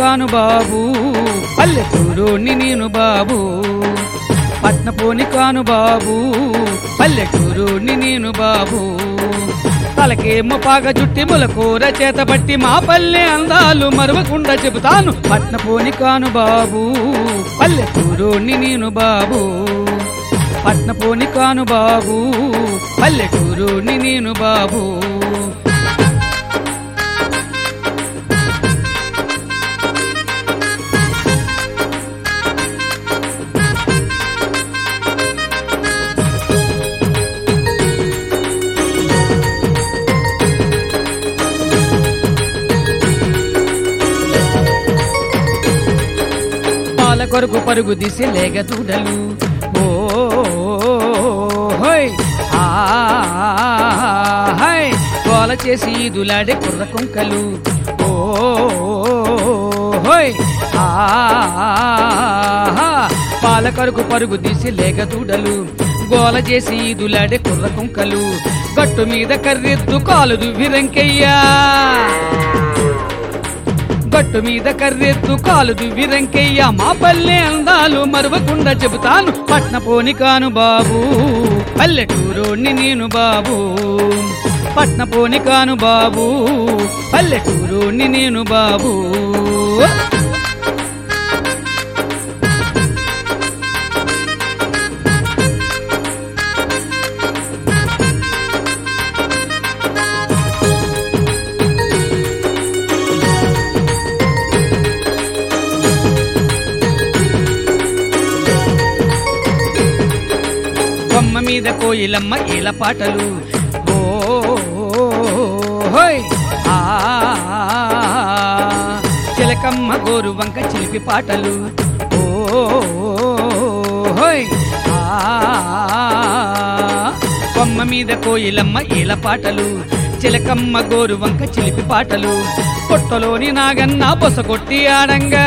కాను బాబు పల్లెటూరుని నేను బాబు పట్నపోని కాను బాబు పల్లెటూరుని నేను బాబు తలకేమో పాగ చుట్టి ములకూర చేత పట్టి మా పల్లె అందాలు మరవకుండా చెబుతాను పట్నపోని కాను బాబు పల్లెటూరుని నేను బాబు పట్నపోని కాను బాబు పల్లెటూరుని నేను బాబు పాల కొరకు పరుగు దిసి లేగ దూడలు ఓ హోయ్ ఆ హై తోల చేసి ఈదులాడే కుర్ర కుంకలు ఓ హోయ్ ఆ పాల కొరకు పరుగు తీసి లేగ దూడలు గోల చేసి ఈదులాడే కుర్ర కుంకలు గట్టు మీద కర్రెద్దు కాలు దువ్విరంకెయ్యా గట్టు మీద కర్రెత్తు కాలు దువ్వి రంకెయ్య మా పల్లె అందాలు మరవకుండా చెబుతాను పట్నపోని కాను బాబు పల్లెటూరోని నేను బాబు పట్నపోని కాను బాబు పల్లెటూరోని నేను బాబు కొమ్మ మీద కోయిలమ్మ ఈల పాటలు ఓ హోయ్ ఆ చిలకమ్మ గోరు వంక చిలిపి పాటలు ఓ హోయ్ ఆ కొమ్మ మీద కోయిలమ్మ ఈల పాటలు చిలకమ్మ గోరు వంక చిలిపి పాటలు పొట్టలోని నాగన్న బొసగొట్టి ఆడంగా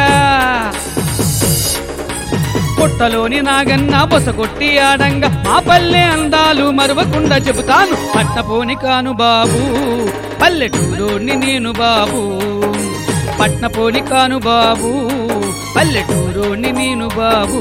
పుట్టలోని నాగన్న బొసగొట్టి ఆడంగా మా పల్లె అందాలు మరవకుండా చెబుతాను పట్నపోని కాను బాబు పల్లెటూరుని నేను బాబు పట్నపోని కాను బాబు పల్లెటూరుని నేను బాబు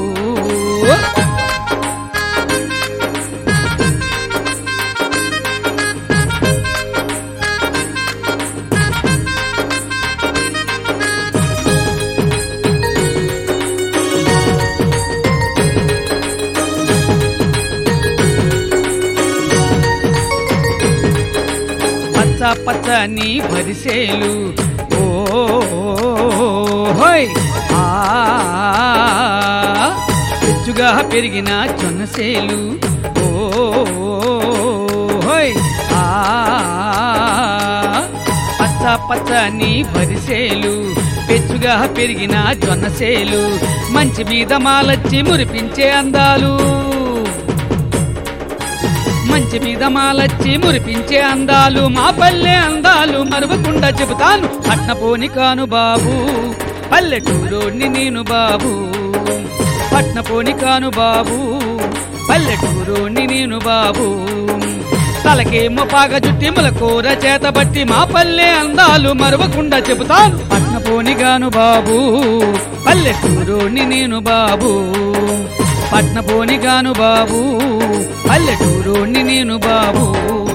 పచ్చ పచ్చని వరిసేలు ఓ హోయ్ ఆ పెచ్చుగా పెరిగిన జొన్నసేలు ఓ హోయ్ ఆ పచ్చ పచ్చని వరిసేలు పెచ్చుగా పెరిగిన జొన్నసేలు మంచి మీద మాలచ్చి మురిపించే అందాలు మంచి మీద మాలచ్చి మురిపించే అందాలు మా పల్లె అందాలు మరవకుండా చెబుతాను పట్నపోని కాను బాబు పల్లెటూరోని నేను బాబు పట్నపోని కాను బాబు పల్లెటూరోని నేను బాబు తలకేమో పాగ జుట్టి ములకూర చేత బట్టి మా పల్లె అందాలు మరవకుండా చెబుతాను పట్నపోని గాను బాబు పల్లెటూరోని నేను బాబు పట్నపోని గాను బాబు పల్లెటూరుని నేను బాబు